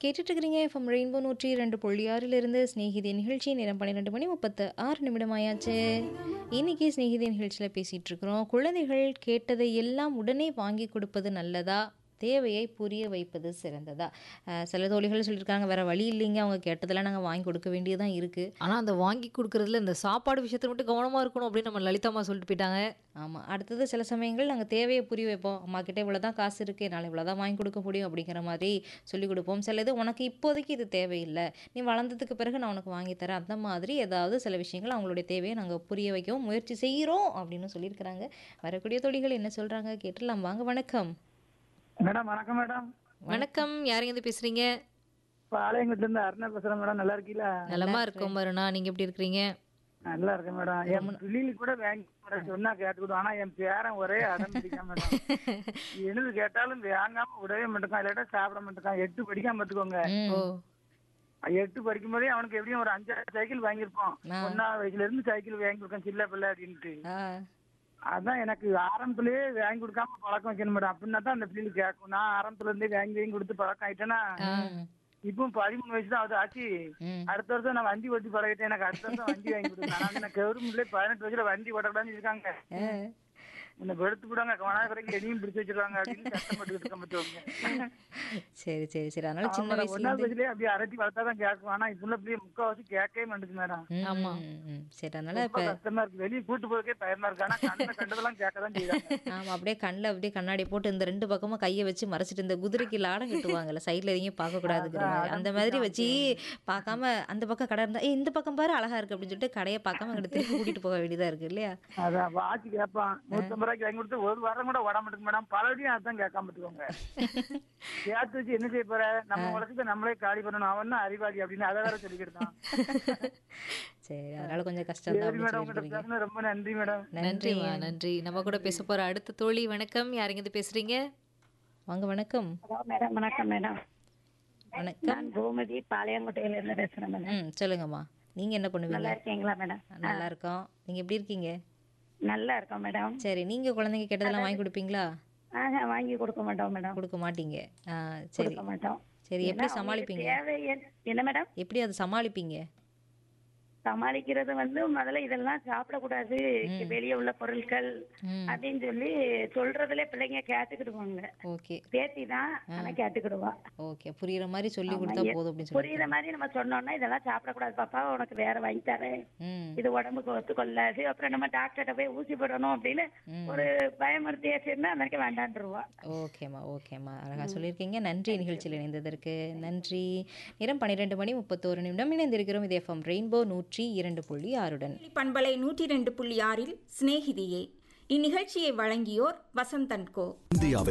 கேட்டுட்டு இருக்கிறீங்க FM rainbow நூற்றி ரெண்டு புள்ளி ஆறிலிருந்து ஸ்நேகிதி நிகழ்ச்சி நேரம் பன்னிரெண்டு மணி முப்பத்து ஆறு நிமிடம் ஆயாச்சு இன்னைக்கு ஸ்நேகிதி நிகழ்ச்சியில் பேசிகிட்டு இருக்கிறோம் குழந்தைகள் கேட்டதை எல்லாம் உடனே வாங்கி கொடுப்பது நல்லதா தேவையை புரிய வைப்பது சிறந்ததா அஹ் சில தோழிகள் சொல்லியிருக்காங்க வேற வழி இல்லைங்க அவங்க கேட்டதெல்லாம் நாங்கள் வாங்கி கொடுக்க வேண்டியதான் இருக்குது ஆனால் அந்த வாங்கி கொடுக்குறதுல இந்த சாப்பாடு விஷயத்துல மட்டும் கவனமாக இருக்கணும் அப்படின்னு நம்ம லலிதாம்மா சொல்லிட்டு போயிட்டாங்க ஆமாம் அடுத்தது சில சமயங்கள் நாங்கள் தேவையை புரிய வைப்போம் அம்மா கிட்ட இவ்வளோ தான் காசு இருக்குது என்னால் இவ்வளோ தான் வாங்கி கொடுக்க முடியும் அப்படிங்கிற மாதிரி சொல்லிக் கொடுப்போம் சில இது உனக்கு இப்போதைக்கு இது தேவையில்லை நீ வளர்ந்ததுக்கு பிறகு நான் உனக்கு வாங்கி தரேன் அந்த மாதிரி ஏதாவது சில விஷயங்கள் அவங்களுடைய தேவையை நாங்கள் புரிய வைக்கவும் முயற்சி செய்கிறோம் அப்படின்னு சொல்லியிருக்கிறாங்க வரக்கூடிய தொழில்கள் என்ன சொல்கிறாங்க கேட்டுடலாம் வாங்க வணக்கம் மேடம் வணக்கம் மேடம் வணக்கம் யாருங்க இருந்து பேசுறீங்க இப்போ ஆலயங்கத்துல இருந்து அருணா பேசுறேன் மேடம் நல்லா இருக்கீங்களா நலமா இருக்கோம் மருணா நீங்க எப்படி இருக்கிறீங்க நல்லா இருக்கேன் மேடம் என் பிள்ளைகளுக்கு கூட வாங்கி மேடம் சொன்னா கேட்டுக்கிடும் ஆனா என் பேரன் ஒரே அடம் பிடிக்காம மேடம் என்னது கேட்டாலும் வாங்காம விடவே மாட்டேங்கான் இல்லாட்டா சாப்பிட மாட்டேங்கான் எட்டு படிக்காம பார்த்துக்கோங்க ஓ எட்டு படிக்கும் போதே அவனுக்கு எப்படியும் ஒரு அஞ்சாறு சைக்கிள் வாங்கியிருப்போம் ஒன்னாவது வயசுல இருந்து சைக்கிள் வாங்கி கொடுக்கேன் சில்ல பிள்ளை அப்படின்ட்டு ஆ அதான் எனக்கு ஆரம்பத்திலேயே வாங்கி கொடுக்காம பழக்கம் வைக்கணும் மேடம் அப்படின்னா தான் அந்த பிள்ளைகளுக்கு கேட்கும் நான் ஆரம்பத்துல இருந்தே வாங்கி வாங்கி கொடுத்து பழக்கம் ஆயிட்டேன்னா இப்போ பதிமூணு வயசு தான் ஆகுது ஆச்சு ம். அடுத்த வருஷம் நான் வண்டி ஓட்டி பழகிட்டேன் எனக்கு அடுத்த வருஷம் வண்டி வாங்கி கொடுங்க ஆனா எனக்கு கவர்மெண்ட்ல பதினெட்டு வயசுல வண்டி ஓட்டக்கூடாதுன்னு இருக்காங்க உன்னை வெடுத்து விடுவாங்க வரைக்கும் எதையும் பிடிச்சு வச்சிருவாங்க அப்படின்னு கஷ்டப்பட்டுக்கிட்டு இருக்க மாட்டோங்க சரி சரி சரி அதனால சின்ன ஒன்னாவது வயசுல வயசுலயே அப்படியே அரட்டி வளர்த்தா தான் கேட்கும் ஆனா இப்ப உள்ள பிள்ளைய முக்கால்வாசி கேட்கவே மாட்டேங்குது மேடம் ஆமா சரி அதனால ரொம்ப கஷ்டமா இருக்கு வெளியே கூட்டு போறதுக்கே பயமா இருக்கு ஆனா கண்ணில் கண்டதெல்லாம் கேட்கதான் செய்யறாங்க ஆமா அப்படியே கண்ணில் அப்படியே கண்ணாடி போட்டு இந்த ரெண்டு பக்கமும் கையை வச்சு மறைச்சிட்டு இந்த குதிரைக்கு லாடம் கட்டுவாங்கல்ல சைடில் எதையும் பார்க்கக்கூடாதுங்கிற மாதிரி அந்த மாதிரி வச்சு பார்க்காம அந்த பக்கம் கடை இருந்தா ஏய் இந்த பக்கம் பாரு அழகா இருக்கு அப்படின்னு சொல்லிட்டு கடையை பார்க்காம அங்கிட்டு திருப்பி கூட்டிட்டு போக வேண்டியதா இருக்கு இல்லையா அதான் வாட்சி கேட்பான் நூத்தம்பது ரூபாய்க்கு வாங்கி கொடுத்து ஒரு வாரம் கூட ஓட மாட்டேங்க மேடம் பலவடியும் அதான் கேட்காம விட்டுக்கோங்க சேர்த்து வச்சு என்ன செய்ய போற நம்ம உலகத்தை நம்மளே காலி பண்ணணும் அவன் தான் அறிவாளி அப்படின்னு அதை வேற சொல்லிக்கிட்டான் சரி அதனால கொஞ்சம் கஷ்டம் தான் சரி அப்படின்னு மேடம் உங்கள்கிட்ட சொல்லிட்டு பேசுனது ரொம்ப நன்றி மேடம் நன்றிம்மா நன்றி நம்ம கூட பேச போற அடுத்த தோழி வணக்கம் யாருங்க இருந்து பேசுறீங்க வாங்க வணக்கம் மேடம் வணக்கம் மேடம் வணக்கம் நான் கோமதி பாளையங்கோட்டையில இருந்து பேசுறேன் மேடம் ம் சொல்லுங்கம்மா நீங்க என்ன நல்லா பண்ணுவீங்க இருக்கீங்களா மேடம் நல்லா இருக்கோம் நீங்க எப்படி இருக்கீங்க நல்லா இருக்கோம் மேடம் சரி நீங்க குழந்தைங்க கேட்டதெல்லாம் வாங்கி கொடுப்பீங்களா ஆஹா வாங்கி கொடுக்க மாட்டோம் மேடம் கொடுக்க மாட்டீங்க ஆ சரி கொடுக்க மாட்டோம் சரி எப்படி ஏன்னா சமாளிப்பீங்க அவங்களுக்கு தேவை என்ன- என்ன மேடம் எப்படி அதை சமாளிப்பீங்க சமாளிக்கிறது வந்து முதல்ல இதெல்லாம் சாப்பிடக்கூடாது வெளியே உள்ள பொருட்கள் ம் அப்படின்னு சொல்லி சொல்றதுல பிள்ளைங்க கேட்டுக்கிடுவாங்க ஓகே பேத்தி தான் ஆனா கேட்டுக்கிடுவா ஓகே புரியுற மாதிரி சொல்லி கொடுத்தா போதும் அப்படின்னு சொல்லி புரியுற மாதிரி நம்ம சொன்னோம்னா இதெல்லாம் சாப்பிடக்கூடாது பாப்பா உனக்கு வேற வாங்கி தரேன் ம் இது உடம்புக்கு ஒத்துக்கொள்ளாது அப்புறம் நம்ம டாக்டர்கிட்ட போய் ஊசி போடணும் அப்படின்னு ஒரு பயமுறுத்தி வச்சிருந்தா அந்த வேண்டான்ருவா ஓகேம்மா ஓகேம்மா அழகாக சொல்லியிருக்கீங்க நன்றி நிகழ்ச்சியில் இணைந்ததற்கு நன்றி நேரம் பன்னிரெண்டு மணி முப்பத்தோரு நிமிடம் இணைந்திருக்கிறோம் இது எஃப்எம் ரெயின்போ நூற்றி இரண்டு புள்ளி ஆறுடன் பண்பலை நூற்றி ரெண்டு புள்ளி ஆறில் சிநேகிதியே இந்நிகழ்ச்சியை வழங்கியோர் வசந்தன்கோ இந்தியாவின்